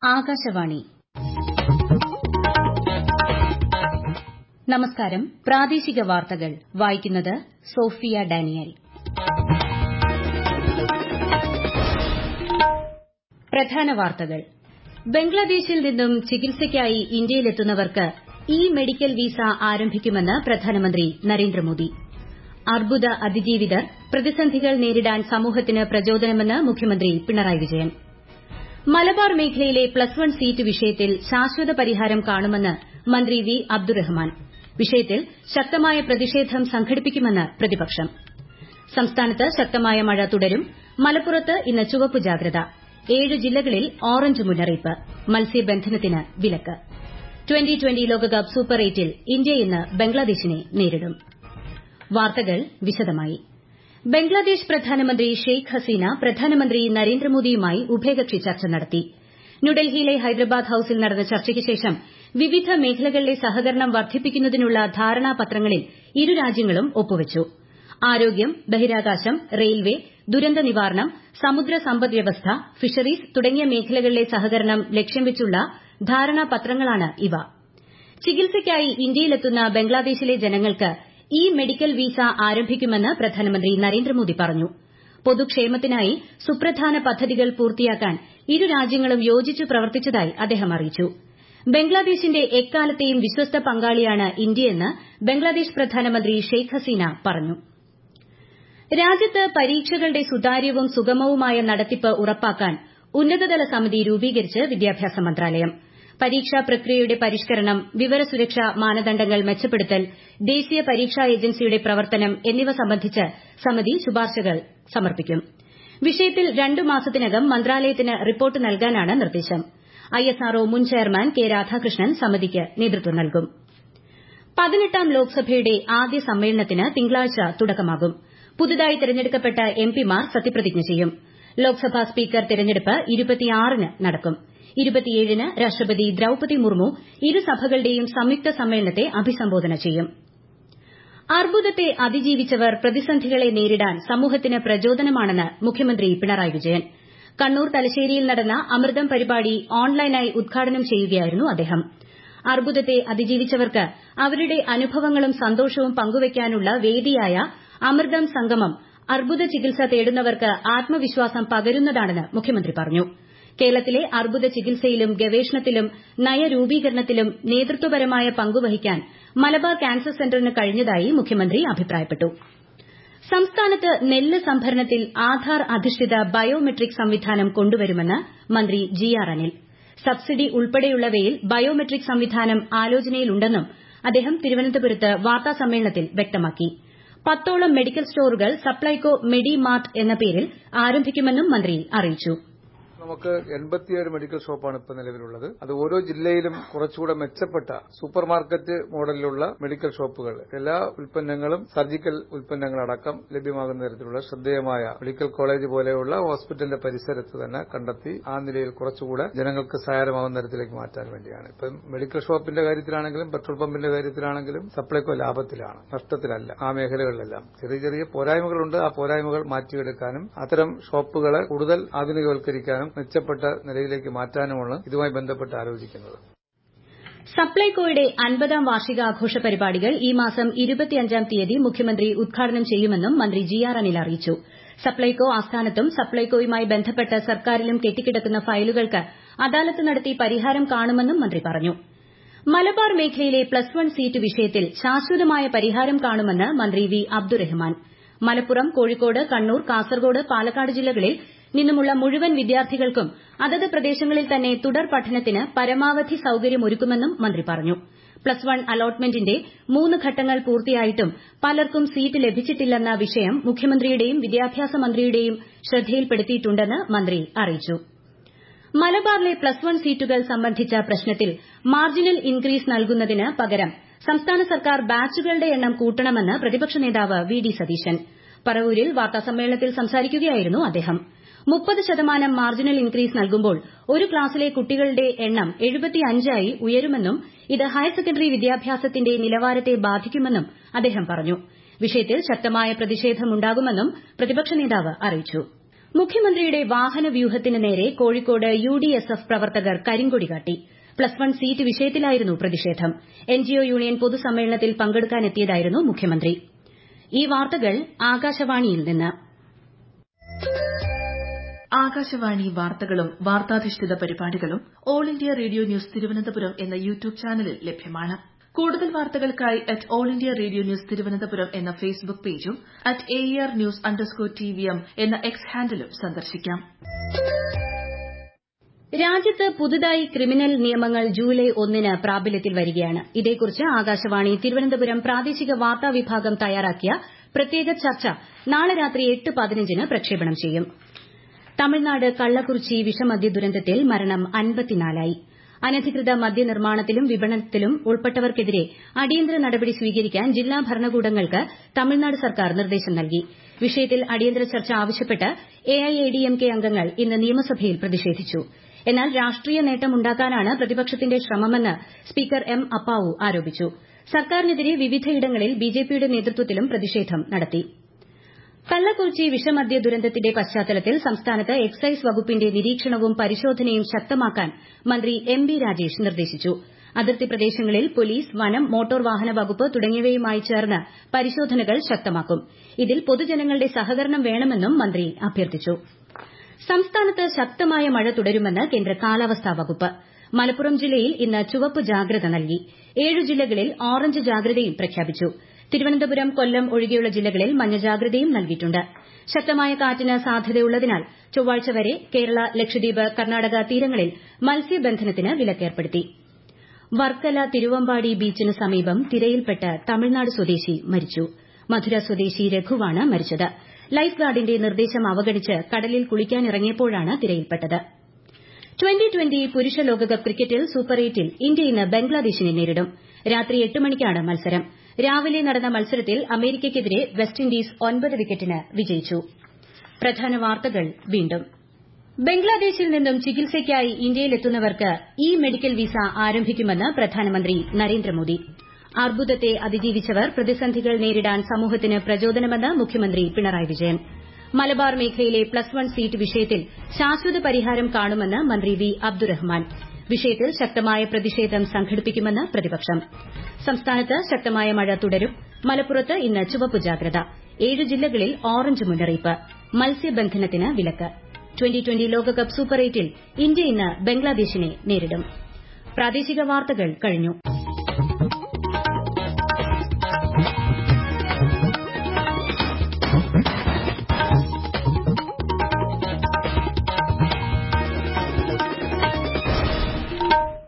ആകാശവാണി നമസ്കാരം പ്രാദേശിക വാർത്തകൾ വായിക്കുന്നത് സോഫിയ ഡാനിയൽ പ്രധാന വാർത്തകൾ ബംഗ്ലാദേശിൽ നിന്നും ചികിത്സയ്ക്കായി ഇന്ത്യയിലെത്തുന്നവർക്ക് ഇ മെഡിക്കൽ വിസ ആരംഭിക്കുമെന്ന് പ്രധാനമന്ത്രി നരേന്ദ്രമോദി അർബുദ അതിജീവിതർ പ്രതിസന്ധികൾ നേരിടാൻ സമൂഹത്തിന് പ്രചോദനമെന്ന് മുഖ്യമന്ത്രി പിണറായി വിജയൻ മലബാർ മേഖലയിലെ പ്ലസ് വൺ സീറ്റ് വിഷയത്തിൽ ശാശ്വത പരിഹാരം കാണുമെന്ന് മന്ത്രി വി അബ്ദുറഹ്മാൻ വിഷയത്തിൽ ശക്തമായ പ്രതിഷേധം സംഘടിപ്പിക്കുമെന്ന് പ്രതിപക്ഷം സംസ്ഥാനത്ത് ശക്തമായ മഴ തുടരും മലപ്പുറത്ത് ഇന്ന് ചുവപ്പ് ജാഗ്രത ഏഴ് ജില്ലകളിൽ ഓറഞ്ച് മുന്നറിയിപ്പ് മത്സ്യബന്ധനത്തിന് വിലക്ക് ട്വന്റി ട്വന്റി ലോകകപ്പ് സൂപ്പർ എയ്റ്റിൽ ഇന്ത്യ ഇന്ന് ബംഗ്ലാദേശിനെ നേരിടും വാർത്തകൾ വിശദമായി ബംഗ്ലാദേശ് പ്രധാനമന്ത്രി ഷെയ്ഖ് ഹസീന പ്രധാനമന്ത്രി നരേന്ദ്രമോദിയുമായി ഉഭയകക്ഷി ചർച്ച നടത്തി ന്യൂഡൽഹിയിലെ ഹൈദരാബാദ് ഹൌസിൽ നടന്ന ചർച്ചയ്ക്ക് ശേഷം വിവിധ മേഖലകളിലെ സഹകരണം വർദ്ധിപ്പിക്കുന്നതിനുള്ള ധാരണാപത്രങ്ങളിൽ ഇരു രാജ്യങ്ങളും ഒപ്പുവച്ചു ആരോഗ്യം ബഹിരാകാശം റെയിൽവേ ദുരന്ത നിവാരണം സമുദ്ര സമ്പദ് വ്യവസ്ഥ ഫിഷറീസ് തുടങ്ങിയ മേഖലകളിലെ സഹകരണം ലക്ഷ്യം വെച്ചുള്ള ധാരണാപത്രങ്ങളാണ് ഇവ ചികിത്സയ്ക്കായി ഇന്ത്യയിലെത്തുന്ന ബംഗ്ലാദേശിലെ ജനങ്ങൾക്ക് ഇ മെഡിക്കൽ വിസ ആരംഭിക്കുമെന്ന് പ്രധാനമന്ത്രി നരേന്ദ്രമോദി പറഞ്ഞു പൊതുക്ഷേമത്തിനായി സുപ്രധാന പദ്ധതികൾ പൂർത്തിയാക്കാൻ ഇരു രാജ്യങ്ങളും യോജിച്ചു പ്രവർത്തിച്ചതായി അദ്ദേഹം അറിയിച്ചു ബംഗ്ലാദേശിന്റെ എക്കാലത്തെയും വിശ്വസ്ത പങ്കാളിയാണ് ഇന്ത്യയെന്ന് ബംഗ്ലാദേശ് പ്രധാനമന്ത്രി ഷെയ്ഖ് ഹസീന പറഞ്ഞു രാജ്യത്ത് പരീക്ഷകളുടെ സുതാര്യവും സുഗമവുമായ നടത്തിപ്പ് ഉറപ്പാക്കാൻ ഉന്നതതല സമിതി രൂപീകരിച്ച് വിദ്യാഭ്യാസ മന്ത്രാലയം പരീക്ഷാ പ്രക്രിയയുടെ പരിഷ്കരണം വിവരസുരക്ഷാ മാനദണ്ഡങ്ങൾ മെച്ചപ്പെടുത്തൽ ദേശീയ പരീക്ഷാ ഏജൻസിയുടെ പ്രവർത്തനം എന്നിവ സംബന്ധിച്ച് സമിതി ശുപാർശകൾ സമർപ്പിക്കും വിഷയത്തിൽ രണ്ടു മാസത്തിനകം മന്ത്രാലയത്തിന് റിപ്പോർട്ട് നൽകാനാണ് നിർദ്ദേശം ഐഎസ്ആർഒ മുൻ ചെയർമാൻ കെ രാധാകൃഷ്ണൻ സമിതിക്ക് നേതൃത്വം നൽകും പതിനെട്ടാം ലോക്സഭയുടെ ആദ്യ സമ്മേളനത്തിന് തിങ്കളാഴ്ച തുടക്കമാകും പുതുതായി തെരഞ്ഞെടുക്കപ്പെട്ട എംപിമാർ സത്യപ്രതിജ്ഞ ചെയ്യും ലോക്സഭാ സ്പീക്കർ തെരഞ്ഞെടുപ്പ് ഇരുപത്തിയാറിന് നടക്കും ഇരുപത്തിയേഴിന് രാഷ്ട്രപതി ദ്രൌപതി മുർമു ഇരു സഭകളുടെയും സംയുക്ത സമ്മേളനത്തെ അഭിസംബോധന ചെയ്യും അർബുദത്തെ അതിജീവിച്ചവർ പ്രതിസന്ധികളെ നേരിടാൻ സമൂഹത്തിന് പ്രചോദനമാണെന്ന് മുഖ്യമന്ത്രി പിണറായി വിജയൻ കണ്ണൂർ തലശ്ശേരിയിൽ നടന്ന അമൃതം പരിപാടി ഓൺലൈനായി ഉദ്ഘാടനം ചെയ്യുകയായിരുന്നു അദ്ദേഹം അർബുദത്തെ അതിജീവിച്ചവർക്ക് അവരുടെ അനുഭവങ്ങളും സന്തോഷവും പങ്കുവയ്ക്കാനുള്ള വേദിയായ അമൃതം സംഗമം അർബുദ ചികിത്സ തേടുന്നവർക്ക് ആത്മവിശ്വാസം പകരുന്നതാണെന്ന് മുഖ്യമന്ത്രി പറഞ്ഞു കേരളത്തിലെ അർബുദ ചികിത്സയിലും ഗവേഷണത്തിലും നയരൂപീകരണത്തിലും നേതൃത്വപരമായ പങ്കുവഹിക്കാൻ മലബാർ ക്യാൻസർ സെന്ററിന് കഴിഞ്ഞതായി മുഖ്യമന്ത്രി അഭിപ്രായപ്പെട്ടു സംസ്ഥാനത്ത് നെല്ല് സംഭരണത്തിൽ ആധാർ അധിഷ്ഠിത ബയോമെട്രിക് സംവിധാനം കൊണ്ടുവരുമെന്ന് മന്ത്രി ജി ആർ അനിൽ സബ്സിഡി ഉൾപ്പെടെയുള്ളവയിൽ ബയോമെട്രിക് സംവിധാനം ആലോചനയിലുണ്ടെന്നും അദ്ദേഹം തിരുവനന്തപുരത്ത് വാർത്താസമ്മേളനത്തിൽ വ്യക്തമാക്കി പത്തോളം മെഡിക്കൽ സ്റ്റോറുകൾ സപ്ലൈകോ മെഡി മാർട്ട് എന്ന പേരിൽ ആരംഭിക്കുമെന്നും മന്ത്രി അറിയിച്ചു നമുക്ക് എൺപത്തിയേഴ് മെഡിക്കൽ ഷോപ്പാണ് ഇപ്പോൾ നിലവിലുള്ളത് അത് ഓരോ ജില്ലയിലും കുറച്ചുകൂടെ മെച്ചപ്പെട്ട സൂപ്പർ മാർക്കറ്റ് മോഡലിലുള്ള മെഡിക്കൽ ഷോപ്പുകൾ എല്ലാ ഉൽപ്പന്നങ്ങളും സർജിക്കൽ ഉൽപ്പന്നങ്ങളടക്കം ലഭ്യമാകുന്ന തരത്തിലുള്ള ശ്രദ്ധേയമായ മെഡിക്കൽ കോളേജ് പോലെയുള്ള ഹോസ്പിറ്റലിന്റെ പരിസരത്ത് തന്നെ കണ്ടെത്തി ആ നിലയിൽ കുറച്ചുകൂടെ ജനങ്ങൾക്ക് സഹായമാകുന്ന തരത്തിലേക്ക് മാറ്റാൻ വേണ്ടിയാണ് ഇപ്പം മെഡിക്കൽ ഷോപ്പിന്റെ കാര്യത്തിലാണെങ്കിലും പെട്രോൾ പമ്പിന്റെ കാര്യത്തിലാണെങ്കിലും സപ്ലൈകോ ലാഭത്തിലാണ് നഷ്ടത്തിലല്ല ആ മേഖലകളിലെല്ലാം ചെറിയ ചെറിയ പോരായ്മകളുണ്ട് ആ പോരായ്മകൾ മാറ്റിയെടുക്കാനും അത്തരം ഷോപ്പുകളെ കൂടുതൽ ആധുനികവൽക്കരിക്കാനും മെച്ചപ്പെട്ട നിലയിലേക്ക് മാറ്റാനുമാണ് ഇതുമായി ബന്ധപ്പെട്ട് ആലോചിക്കുന്നത് സപ്ലൈകോയുടെ അൻപതാം വാർഷികാഘോഷ പരിപാടികൾ ഈ മാസം ഇരുപത്തിയഞ്ചാം തീയതി മുഖ്യമന്ത്രി ഉദ്ഘാടനം ചെയ്യുമെന്നും മന്ത്രി ജി ആർ അനിൽ അറിയിച്ചു സപ്ലൈകോ ആസ്ഥാനത്തും സപ്ലൈകോയുമായി ബന്ധപ്പെട്ട് സർക്കാരിലും കെട്ടിക്കിടക്കുന്ന ഫയലുകൾക്ക് അദാലത്ത് നടത്തി പരിഹാരം കാണുമെന്നും മന്ത്രി പറഞ്ഞു മലബാർ മേഖലയിലെ പ്ലസ് വൺ സീറ്റ് വിഷയത്തിൽ ശാശ്വതമായ പരിഹാരം കാണുമെന്ന് മന്ത്രി വി അബ്ദുറഹ്മാൻ മലപ്പുറം കോഴിക്കോട് കണ്ണൂർ കാസർഗോഡ് പാലക്കാട് ജില്ലകളിൽ നിന്നുമുള്ള മുഴുവൻ വിദ്യാർത്ഥികൾക്കും അതത് പ്രദേശങ്ങളിൽ തന്നെ തുടർ പഠനത്തിന് പരമാവധി സൌകര്യമൊരുക്കുമെന്നും മന്ത്രി പറഞ്ഞു പ്ലസ് വൺ അലോട്ട്മെന്റിന്റെ മൂന്ന് ഘട്ടങ്ങൾ പൂർത്തിയായിട്ടും പലർക്കും സീറ്റ് ലഭിച്ചിട്ടില്ലെന്ന വിഷയം മുഖ്യമന്ത്രിയുടെയും വിദ്യാഭ്യാസ മന്ത്രിയുടെയും ശ്രദ്ധയിൽപ്പെടുത്തിയിട്ടുണ്ടെന്ന് മന്ത്രി അറിയിച്ചു മലബാറിലെ പ്ലസ് വൺ സീറ്റുകൾ സംബന്ധിച്ച പ്രശ്നത്തിൽ മാർജിനൽ ഇൻക്രീസ് നൽകുന്നതിന് പകരം സംസ്ഥാന സർക്കാർ ബാച്ചുകളുടെ എണ്ണം കൂട്ടണമെന്ന് പ്രതിപക്ഷ നേതാവ് വി ഡി സതീശൻ പറവൂരിൽ വാർത്താസമ്മേളനത്തിൽ സംസാരിക്കുകയായിരുന്നു അദ്ദേഹം മുപ്പത് ശതമാനം മാർജിനൽ ഇൻക്രീസ് നൽകുമ്പോൾ ഒരു ക്ലാസ്സിലെ കുട്ടികളുടെ എണ്ണം ആയി ഉയരുമെന്നും ഇത് ഹയർ സെക്കൻഡറി വിദ്യാഭ്യാസത്തിന്റെ നിലവാരത്തെ ബാധിക്കുമെന്നും അദ്ദേഹം പറഞ്ഞു വിഷയത്തിൽ ശക്തമായ പ്രതിഷേധമുണ്ടാകുമെന്നും പ്രതിപക്ഷ നേതാവ് അറിയിച്ചു മുഖ്യമന്ത്രിയുടെ വാഹനവ്യൂഹത്തിന് നേരെ കോഴിക്കോട് യുഡിഎസ്എഫ് പ്രവർത്തകർ കരിങ്കൊടി കാട്ടി പ്ലസ് വൺ സീറ്റ് വിഷയത്തിലായിരുന്നു പ്രതിഷേധം എൻജിഒ യൂണിയൻ പൊതുസമ്മേളനത്തിൽ പങ്കെടുക്കാനെത്തിയതായിരുന്നു മുഖ്യമന്ത്രി ഈ വാർത്തകൾ ആകാശവാണിയിൽ നിന്ന് ആകാശവാണി വാർത്തകളും വാർത്താധിഷ്ഠിത പരിപാടികളും All India Radio News Thiruvananthapuram എന്ന യൂട്യൂബ് ചാനലിൽ ലഭ്യമാണ് കൂടുതൽ വാർത്തകൾക്കായി at All India Radio News Thiruvananthapuram എന്ന ഫേസ്ബുക്ക് പേജും at A R news underscore T V M എന്ന എക്സ് ഹാൻഡിലും സന്ദർശിക്കാം രാജ്യത്ത് പുതുതായി ക്രിമിനൽ നിയമങ്ങൾ ജൂലൈ ഒന്നിന് പ്രാബല്യത്തിൽ വരികയാണ് ഇതേക്കുറിച്ച് ആകാശവാണി തിരുവനന്തപുരം പ്രാദേശിക വാർത്താ വിഭാഗം തയ്യാറാക്കിയ പ്രത്യേക ചർച്ച നാളെ രാത്രി എട്ട് പതിനഞ്ചിന് പ്രക്ഷേപണം ചെയ്യും തമിഴ്നാട് കള്ളക്കുറിച്ചി വിഷമദ്യ ദുരന്തത്തിൽ മരണം അൻപത്തിനാലായി അനധികൃത മദ്യനിർമ്മാണത്തിലും വിപണനത്തിലും ഉൾപ്പെട്ടവർക്കെതിരെ അടിയന്തര നടപടി സ്വീകരിക്കാൻ ജില്ലാ ഭരണകൂടങ്ങൾക്ക് തമിഴ്നാട് സർക്കാർ നിർദ്ദേശം നൽകി വിഷയത്തിൽ അടിയന്തര ചർച്ച ആവശ്യപ്പെട്ട് എഐഎഡിഎംകെ അംഗങ്ങൾ ഇന്ന് നിയമസഭയിൽ പ്രതിഷേധിച്ചു എന്നാൽ രാഷ്ട്രീയ നേട്ടമുണ്ടാക്കാനാണ് പ്രതിപക്ഷത്തിന്റെ ശ്രമമെന്ന് സ്പീക്കർ എം അപ്പാവു ആരോപിച്ചു സർക്കാരിനെതിരെ വിവിധയിടങ്ങളിൽ ബിജെപിയുടെ നേതൃത്വത്തിലും പ്രതിഷേധം നടത്തി കള്ളക്കുറിച്ചി വിഷമദ്യ ദുരന്തത്തിന്റെ പശ്ചാത്തലത്തിൽ സംസ്ഥാനത്ത് എക്സൈസ് വകുപ്പിന്റെ നിരീക്ഷണവും പരിശോധനയും ശക്തമാക്കാൻ മന്ത്രി എം ബി രാജേഷ് നിർദ്ദേശിച്ചു അതിർത്തി പ്രദേശങ്ങളിൽ പോലീസ് വനം മോട്ടോർ വാഹന വകുപ്പ് തുടങ്ങിയവയുമായി ചേർന്ന് പരിശോധനകൾ ശക്തമാക്കും ഇതിൽ പൊതുജനങ്ങളുടെ സഹകരണം വേണമെന്നും മന്ത്രി അഭ്യർത്ഥിച്ചു സംസ്ഥാനത്ത് ശക്തമായ മഴ തുടരുമെന്ന് കേന്ദ്ര കാലാവസ്ഥാ വകുപ്പ് മലപ്പുറം ജില്ലയിൽ ഇന്ന് ചുവപ്പ് ജാഗ്രത നൽകി ഏഴ് ജില്ലകളിൽ ഓറഞ്ച് ജാഗ്രതയും പ്രഖ്യാപിച്ചു തിരുവനന്തപുരം കൊല്ലം ഒഴികെയുള്ള ജില്ലകളിൽ മഞ്ഞ ജാഗ്രതയും നൽകിയിട്ടുണ്ട് ശക്തമായ കാറ്റിന് സാധ്യതയുള്ളതിനാൽ ചൊവ്വാഴ്ച വരെ കേരള ലക്ഷദ്വീപ് കർണാടക തീരങ്ങളിൽ മത്സ്യബന്ധനത്തിന് വിലക്കേർപ്പെടുത്തി വർക്കല തിരുവമ്പാടി ബീച്ചിന് സമീപം തിരയിൽപ്പെട്ട് തമിഴ്നാട് സ്വദേശി മരിച്ചു മധുര സ്വദേശി രഘുവാണ് മരിച്ചത് ലൈഫ് ഗാർഡിന്റെ നിർദ്ദേശം അവഗണിച്ച് കടലിൽ കുളിക്കാനിറങ്ങിയപ്പോഴാണ് തിരയിൽപ്പെട്ടത് ട്വന്റി ട്വന്റി പുരുഷ ലോകകപ്പ് ക്രിക്കറ്റിൽ സൂപ്പർ എയ്റ്റിൽ ഇന്ത്യ ഇന്ന് ബംഗ്ലാദേശിനെ നേരിടും രാത്രി എട്ട് മണിക്കാണ് മത്സരം രാവിലെ നടന്ന മത്സരത്തിൽ അമേരിക്കയ്ക്കെതിരെ വെസ്റ്റ് ഇൻഡീസ് ഒൻപത് വിക്കറ്റിന് വിജയിച്ചു പ്രധാന വാർത്തകൾ വീണ്ടും ബംഗ്ലാദേശിൽ നിന്നും ചികിത്സയ്ക്കായി ഇന്ത്യയിലെത്തുന്നവർക്ക് ഇ മെഡിക്കൽ വിസ ആരംഭിക്കുമെന്ന് പ്രധാനമന്ത്രി നരേന്ദ്രമോദി അർബുദത്തെ അതിജീവിച്ചവർ പ്രതിസന്ധികൾ നേരിടാൻ സമൂഹത്തിന് പ്രചോദനമെന്ന് മുഖ്യമന്ത്രി പിണറായി വിജയൻ മലബാർ മേഖലയിലെ പ്ലസ് വൺ സീറ്റ് വിഷയത്തിൽ ശാശ്വത പരിഹാരം കാണുമെന്ന് മന്ത്രി വി അബ്ദുറഹ്മാൻ വിഷയത്തിൽ ശക്തമായ പ്രതിഷേധം സംഘടിപ്പിക്കുമെന്ന് പ്രതിപക്ഷം സംസ്ഥാനത്ത് ശക്തമായ മഴ തുടരും മലപ്പുറത്ത് ഇന്ന് ചുവപ്പ് ജാഗ്രത ഏഴ് ജില്ലകളിൽ ഓറഞ്ച് മുന്നറിയിപ്പ് മത്സ്യബന്ധനത്തിന് വിലക്ക് ട്വന്റി ട്വന്റി ലോകകപ്പ് സൂപ്പർ എയ്റ്റിൽ ഇന്ത്യ ഇന്ന് ബംഗ്ലാദേശിനെ നേരിടും പ്രാദേശിക വാർത്തകൾ കഴിഞ്ഞു